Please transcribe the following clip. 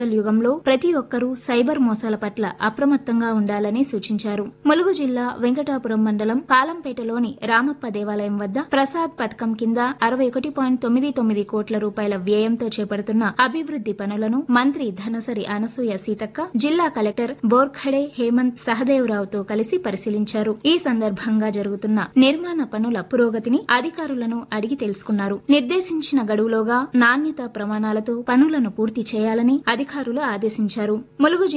యుగంలో ప్రతి ఒక్కరూ సైబర్ మోసాల పట్ల అప్రమత్తంగా ఉండాలని సూచించారు ములుగు జిల్లా వెంకటాపురం మండలం పాలంపేటలోని రామప్ప దేవాలయం వద్ద ప్రసాద్ పథకం కింద అరవై ఒకటి పాయింట్ తొమ్మిది తొమ్మిది కోట్ల రూపాయల వ్యయంతో చేపడుతున్న అభివృద్ది పనులను మంత్రి ధనసరి అనసూయ సీతక్క జిల్లా కలెక్టర్ బోర్ఖడే హేమంత్ సహదేవరావుతో కలిసి పరిశీలించారు ఈ సందర్భంగా జరుగుతున్న నిర్మాణ పనుల పురోగతిని అధికారులను అడిగి తెలుసుకున్నారు నిర్దేశించిన గడువులోగా నాణ్యతా ప్రమాణాలతో పనులను పూర్తి చేయాలని అధికారులు ఆదేశించారు ములుగు